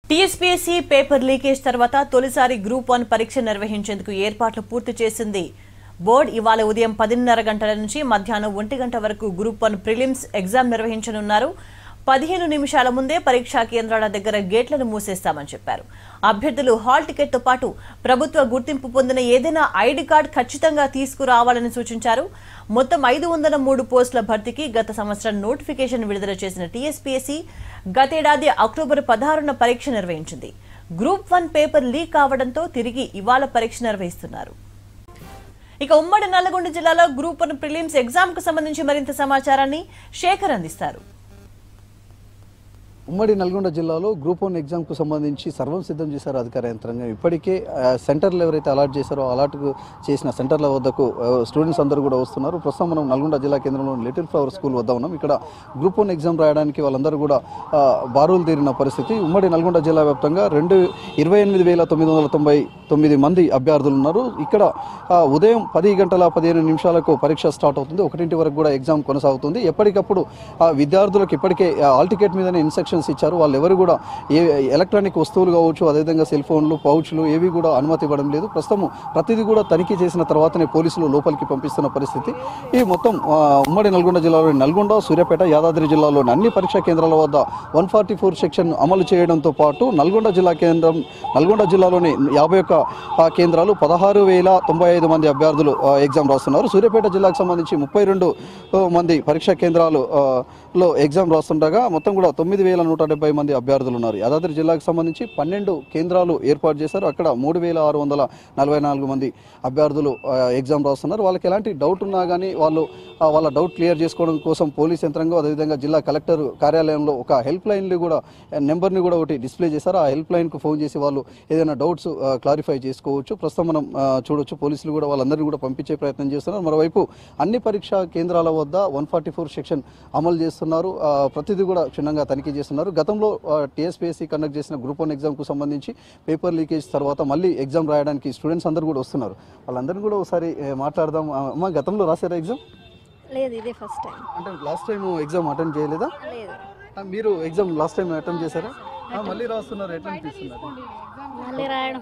TSPSC paper leakage తర్వాత తొలిసారి group one పరీక్ష నిర్వహించేందుకు ఏర్పాట్లు పూర్తి చేసింది బోర్డు ఇవాళ ఉదయం పదిన్నర గంటల నుంచి మధ్యాహ్నం ఒంటి గంట వరకు గ్రూప్ వన్ ప్రిలిమ్స్ ఎగ్జామ్ నిర్వహించనున్నారు పదిహేను నిమిషాల ముందే పరీక్షా కేంద్రాల దగ్గర గేట్లను మూసేస్తామని చెప్పారు అభ్యర్థులు హాల్ టికెట్తో పాటు ప్రభుత్వ గుర్తింపు పొందిన ఏదైనా ఐడి కార్డు ఖచ్చితంగా తీసుకురావాలని సూచించారు మొత్తం ఐదు వందల మూడు పోస్టుల భర్తీకి గత సంవత్సరం నోటిఫికేషన్ విడుదల చేసిన టీఎస్పీఎస్సీ గతేడాది అక్టోబర్ పదహారున పరీక్ష నిర్వహించింది గ్రూప్ వన్ పేపర్ లీక్ కావడంతో తిరిగి ఇవాళ పరీక్ష నిర్వహిస్తున్నారు ఇక ఉమ్మడి నల్లగొండ జిల్లాలో గ్రూప్ వన్ ప్రిలిమ్స్ ఎగ్జామ్ కు సంబంధించి మరింత సమాచారాన్ని శేఖర్ అందిస్తారు ఉమ్మడి నల్గొండ జిల్లాలో గ్రూప్ వన్ ఎగ్జామ్కు సంబంధించి సర్వం సిద్ధం చేశారు అధికార యంత్రాంగం ఇప్పటికే ఆ, సెంటర్లు ఎవరైతే అలాట్ చేశారో అలాట్కు చేసిన సెంటర్ల వద్దకు ఆ, స్టూడెంట్స్ అందరూ కూడా వస్తున్నారు ప్రస్తుతం మనం నల్గొండ జిల్లా కేంద్రంలో లిటిల్ ఫ్లవర్ స్కూల్ వద్ద ఉన్నాం ఇక్కడ గ్రూప్ వన్ ఎగ్జామ్ రాయడానికి వాళ్ళందరూ కూడా ఆ, బారులు తీరిన పరిస్థితి ఉమ్మడి నల్గొండ జిల్లా వ్యాప్తంగా రెండు ఇరవై ఎనిమిది వేల తొమ్మిది వందల తొంభై తొమ్మిది మంది అభ్యర్థులు ఉన్నారు ఇక్కడ ఆ, ఉదయం పది గంటల పదిహేను నిమిషాలకు పరీక్ష స్టార్ట్ అవుతుంది ఒకటింటి వరకు కూడా ఎగ్జామ్ కొనసాగుతుంది ఎప్పటికప్పుడు ఆ, విద్యార్థులకు ఇప్పటికే ఆ, హాల్ టికెట్ మీదనే ఇన్స్ట్రక్షన్స్ ఇచ్చారు వాళ్ళు ఎవరు కూడా ఏ ఎలక్ట్రానిక్ వస్తువులు కావచ్చు అదేవిధంగా సెల్ ఫోన్లు పౌచ్లు ఏవి కూడా అనుమతి ఇవ్వడం లేదు ప్రస్తుతం ప్రతిదీ కూడా తనిఖీ చేసిన తర్వాతనే పోలీసులు లోపలికి పంపిస్తున్న పరిస్థితి ఈ మొత్తం ఆ, ఉమ్మడి నల్గొండ జిల్లాలోని నల్గొండ సూర్యాపేట యాదాద్రి జిల్లాలోని అన్ని పరీక్షా కేంద్రాల వద్ద వన్ ఫార్టీ ఫోర్ సెక్షన్ అమలు చేయడంతో పాటు నల్గొండ జిల్లా కేంద్రం నల్గొండ జిల్లాలోని యాభై ఒక్క ఆ, కేంద్రాలు పదహారు వేల తొంభై ఐదు మంది అభ్యర్థులు ఆ, ఎగ్జామ్ రాస్తున్నారు సూర్యాపేట జిల్లాకు సంబంధించి ముప్పై రెండు మంది పరీక్షా కేంద్రాలు ఆ, లో ఎగ్జామ్ రాస్తుండగా మొత్తం కూడా తొమ్మిది వేల నూట డెబ్బై మంది అభ్యర్థులు ఉన్నారు యాదాద్రి జిల్లాకు సంబంధించి పన్నెండు కేంద్రాలు ఏర్పాటు చేశారు అక్కడ మూడు వేల ఆరు వందల నలభై నాలుగు మంది అభ్యర్థులు ఆ, ఎగ్జామ్ రాస్తున్నారు వాళ్ళకి ఎలాంటి డౌట్ ఉన్నా కానీ వాళ్ళు ఆ, వాళ్ళ డౌట్ క్లియర్ చేసుకోవడం కోసం పోలీస్ యంత్రాంగం అదేవిధంగా జిల్లా కలెక్టర్ కార్యాలయంలో ఒక హెల్ప్ లైన్లు కూడా నెంబర్ని కూడా ఒకటి డిస్ప్లే చేశారు ఆ హెల్ప్ లైన్కు ఫోన్ చేసి వాళ్ళు ఏదైనా డౌట్స్ క్లారిఫై చేసుకోవచ్చు ప్రస్తుతం మనం ఆ, చూడొచ్చు పోలీసులు కూడా వాళ్ళందరినీ కూడా పంపించే ప్రయత్నం చేస్తున్నారు మరోవైపు అన్ని పరీక్షా కేంద్రాల వద్ద వన్ ఫార్టీ ఫోర్ సెక్షన్ అమలు చేస్తున్నారు ఆ, ప్రతిదీ కూడా క్షుణ్ణంగా తనిఖీ చేస్తున్నారు గతంలో టీఎస్పీఎస్సీ కండక్ట్ చేసిన గ్రూప్ వన్ ఎగ్జామ్కు సంబంధించి పేపర్ లీకేజ్ తర్వాత మళ్ళీ ఎగ్జామ్ రాయడానికి స్టూడెంట్స్ అందరూ కూడా వస్తున్నారు వాళ్ళందరినీ కూడా ఒకసారి ఏ, మాట్లాడదాం ఆ, అమ్మ గతంలో రాశారా ఎగ్జామ్ లేదు ఇదే ఫస్ట్ టైం అంటే లాస్ట్ టైం ఎగ్జామ్ అటెండ్ చేయలేదా లేదు ఆ, మీరు ఎగ్జామ్ లాస్ట్ టైం అటెండ్ చేశారా ఆ, మళ్ళీ రాస్తున్నారు ఎట్లా అనిపిస్తున్నారు మళ్ళీ రాయడం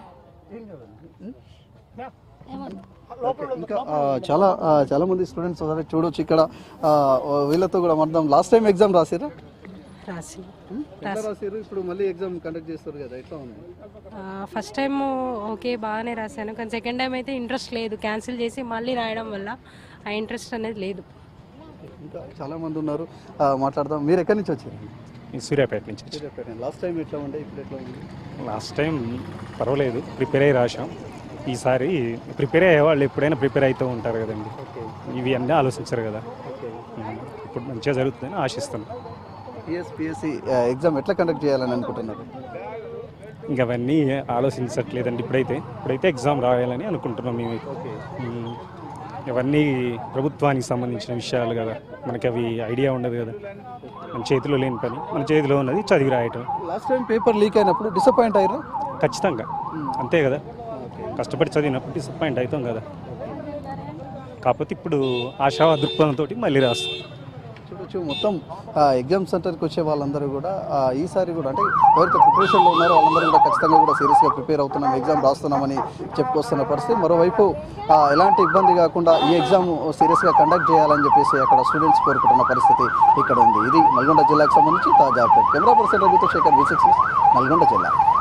ఓకే, ఇంకా ఆ, చాలా ఆ, చాలా మంది స్టూడెంట్స్ ఉన్నారు చూడొచ్చు ఇక్కడ ఆ, వీళ్ళతో కూడా మాట్లాడదాం లాస్ట్ టైం ఎగ్జామ్ రాసారా రాసి ఎట్లా రాసారు ఇప్పుడు మళ్ళీ ఎగ్జామ్ కండక్ట్ చేస్తారు కదా ఎట్లా ఉంది ఫస్ట్ టైం ఓకే బాగానే రాశాను కానీ సెకండ్ టైం అయితే ఇంట్రెస్ట్ లేదు క్యాన్సిల్ చేసి మళ్ళీ రాయడం వల్ల ఆ ఇంట్రెస్ట్ అనేది లేదు ఇంకా చాలా మంది ఉన్నారు ఆ, మాట్లాడదాం మీరు ఎక్కడి నుంచి వచ్చారు ఈ సూర్యాపేట నుంచి వచ్చి లాస్ట్ టైం ఎట్లా ఉండే ఇప్పుడు ఎట్లా ఉంది లాస్ట్ టైం పర్వాలేదు ప్రిపేర్ అయ్యి రాసాం ఈసారి ప్రిపేర్ అయ్యే వాళ్ళు ఎప్పుడైనా ప్రిపేర్ అవుతూ ఉంటారు కదండి ఇవి అన్నీ ఆలోచించారు కదా ఉమ్, ఇప్పుడు మంచిగా జరుగుతుందని ఆశిస్తున్నాం టీఎస్పిఎస్సి ఎగ్జామ్ ఎట్లా కండక్ట్ చేయాలని అనుకుంటున్నారు ఇంకా అవన్నీ ఆలోచించట్లేదండి ఇప్పుడైతే ఇప్పుడైతే ఎగ్జామ్ రాయాలని అనుకుంటున్నాం మేము ఉమ్, ఇవన్నీ ప్రభుత్వానికి సంబంధించిన విషయాలు కదా మనకి అవి ఐడియా ఉండదు కదా మన చేతిలో లేని పని మన చేతిలో ఉన్నది చదివి రాయటం లాస్ట్ టైం పేపర్ లీక్ అయినప్పుడు డిసప్పాయింట్ అయ్యారు ఖచ్చితంగా అంతే కదా కష్టపడి చదివినప్పుడు డిసప్పాయింట్ అవుతాం కదా కాకపోతే ఇప్పుడు ఆశా దృక్పథంతో మళ్ళీ రాస్తాం చూడొచ్చు మొత్తం ఆ, ఎగ్జామ్ సెంటర్కి వచ్చే వాళ్ళందరూ కూడా ఆ, ఈసారి కూడా అంటే ఎవరైతే ప్రిపరేషన్లో ఉన్నారో వాళ్ళందరూ కూడా ఖచ్చితంగా కూడా సీరియస్గా ప్రిపేర్ అవుతున్నాం ఎగ్జామ్ రాస్తున్నామని చెప్పుకొస్తున్న పరిస్థితి మరోవైపు ఆ, ఎలాంటి ఇబ్బంది కాకుండా ఈ ఎగ్జామ్ సీరియస్గా కండక్ట్ చేయాలని చెప్పేసి అక్కడ స్టూడెంట్స్ కోరుకుంటున్న పరిస్థితి ఇక్కడ ఉంది ఇది నల్గొండ జిల్లాకు సంబంధించి తాజా అప్డేట్ కెమెరా పర్సన్ రఘుతో శేఖర్ వి నల్గొండ జిల్లా